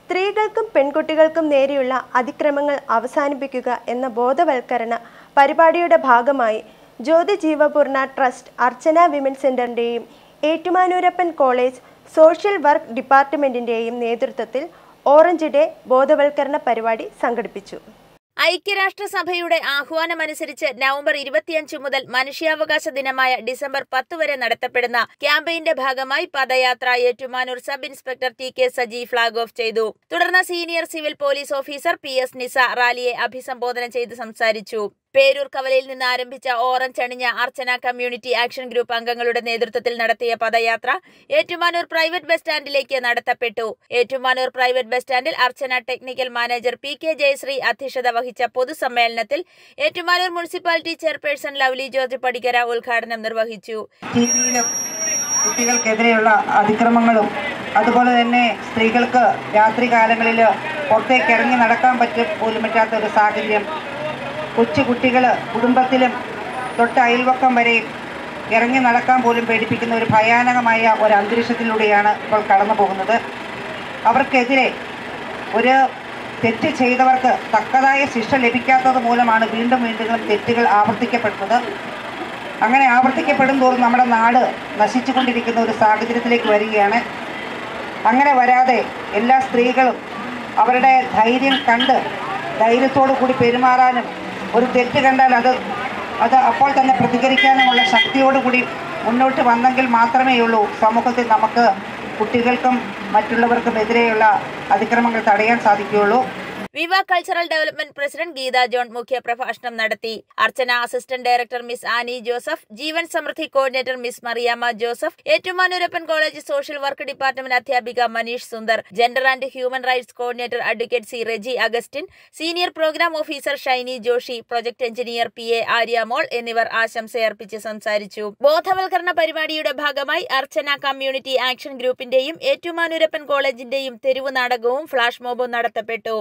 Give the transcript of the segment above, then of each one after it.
സ്ത്രീകൾക്കും പെൺകുട്ടികൾക്കും നേരെയുള്ള അതിക്രമങ്ങൾ അവസാനിപ്പിക്കുക എന്ന ബോധവൽക്കരണ പരിപാടിയുടെ ഭാഗമായി ജ്യോതി ജീവപൂർണ ട്രസ്റ്റ് അർച്ചന വിമൻ സെന്ററിന്റെയും ഏറ്റുമാനൂരപ്പൻ കോളേജ് സോഷ്യൽ വർക്ക് ഡിപ്പാർട്ട്മെന്റിന്റെയും നേതൃത്വത്തിൽ ഓറഞ്ച് ഡേ ബോധവൽക്കരണ പരിപാടി സംഘടിപ്പിച്ചു ഐക്യരാഷ്ട്രസഭയുടെ ആഹ്വാനമനുസരിച്ച് നവംബർ ഇരുപത്തിയഞ്ച് മുതൽ മനുഷ്യാവകാശ ദിനമായ ഡിസംബർ പത്ത് വരെ നടത്തപ്പെടുന്ന ക്യാമ്പയിന്റെ ഭാഗമായി പദയാത്ര Ettumanoor sub inspector T K Saji flag off ചെയ്തു തുടർന്ന് senior civil police officer P S Nisa റാലിയെ അഭിസംബോധന ചെയ്ത് സംസാരിച്ചു പേരൂർ കവലയിൽ നിന്ന് ആരംഭിച്ച ഓറഞ്ച് അണിഞ്ഞ അർച്ചന കമ്മ്യൂണിറ്റി ആക്ഷൻ ഗ്രൂപ്പ് അംഗങ്ങളുടെ നേതൃത്വത്തിൽ നടത്തിയ പദയാത്ര ഏറ്റുമാനൂർ പ്രൈവറ്റ് ബസ് സ്റ്റാൻഡിലേക്ക് നടത്തപ്പെട്ടു ഏറ്റുമാനൂർ പ്രൈവറ്റ് ബസ് സ്റ്റാൻഡിൽ Archana technical manager P K Jayasree അധ്യക്ഷത വഹിച്ച പൊതുസമ്മേളനത്തിൽ Ettumanoor municipality chairperson Lovely George Padikkara ഉദ്ഘാടനം നിർവഹിച്ചു ടി വിയിലും കുട്ടികൾക്കെതിരെയുള്ള അതിക്രമങ്ങളും അതുപോലെ തന്നെ സ്ത്രീകൾക്ക് രാത്രി കാലങ്ങളിൽ പുറത്തേക്ക് ഇറങ്ങി നടക്കാൻ പറ്റും പോലും പറ്റാത്ത ഒരു സാഹചര്യം കൊച്ചു കുട്ടികൾ കുടുംബത്തിലും തൊട്ട് അയൽവക്കം വരെയും ഇറങ്ങി നടക്കാൻ പോലും പേടിപ്പിക്കുന്ന ഒരു ഭയാനകമായ ഒരു അന്തരീക്ഷത്തിലൂടെയാണ് ഇപ്പോൾ കടന്നു പോകുന്നത് അവർക്കെതിരെ ഒരു തെറ്റ് ചെയ്തവർക്ക് തക്കതായ ശിക്ഷ ലഭിക്കാത്തത് മൂലമാണ് വീണ്ടും വീണ്ടും തെറ്റുകൾ ആവർത്തിക്കപ്പെടുന്നത് അങ്ങനെ ആവർത്തിക്കപ്പെടും തോറും നമ്മുടെ നാട് നശിച്ചുകൊണ്ടിരിക്കുന്ന ഒരു സാഹചര്യത്തിലേക്ക് വരികയാണ് അങ്ങനെ വരാതെ എല്ലാ സ്ത്രീകളും അവരുടെ ധൈര്യം കണ്ട് ധൈര്യത്തോടു കൂടി പെരുമാറാനും ഒരു തെറ്റ് കണ്ടാൽ അത് അത് അപ്പോൾ തന്നെ പ്രതികരിക്കാനുമുള്ള ശക്തിയോടുകൂടി മുന്നോട്ട് വന്നെങ്കിൽ മാത്രമേ ഉള്ളൂ സമൂഹത്തിൽ നമുക്ക് കുട്ടികൾക്കും മറ്റുള്ളവർക്കും എതിരെയുള്ള അതിക്രമങ്ങൾ തടയാൻ സാധിക്കുകയുള്ളൂ Viva cultural development president Geetha John മുഖ്യ പ്രഭാഷണം നടത്തി Archana assistant director miss Annie Joseph Jeevan Samriddhi coordinator miss Mariyamma Joseph Ettumanoorappan college social work department അധ്യാപിക Manish Sundar gender and human rights coordinator advocate C Reji Augustine senior programme officer Shiny Joshi project engineer P A Aryamol എന്നിവർ ആശംസയർപ്പിച്ച് സംസാരിച്ചു ബോധവൽക്കരണ പരിപാടിയുടെ ഭാഗമായി അർച്ചന കമ്മ്യൂണിറ്റി ആക്ഷൻ ഗ്രൂപ്പിന്റെയും ഏറ്റുമാനൂരപ്പൻ കോളേജിന്റെയും തെരുവ് നാടകവും ഫ്ളാഷ് മോബും നടത്തപ്പെട്ടു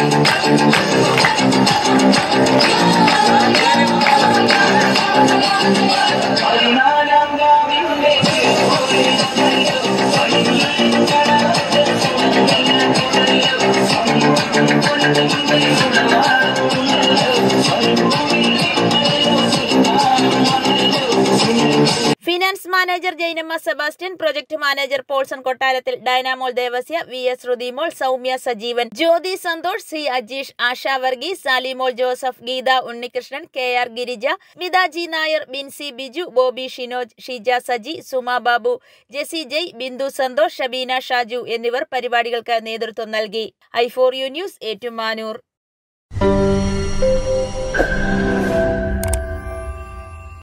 finance manager Jainamma Sebastian project manager Paulson Kottarathil Dynamol Devasya V S Rudimol Soumya Sajeevan Jyothi Santhosh C Ajeesh Asha Varghese Salimol Joseph Geetha Unnikrishnan K R Girija Smitha G Nair Binsy Biju Bobby Shinoj Sheeja Saji Suma Babu Jessy Jai Bindu Santhosh Shabeena Shaju എന്നിവർ പരിപാടികൾക്ക് നേതൃത്വം നൽകി I for you news Ettumanoor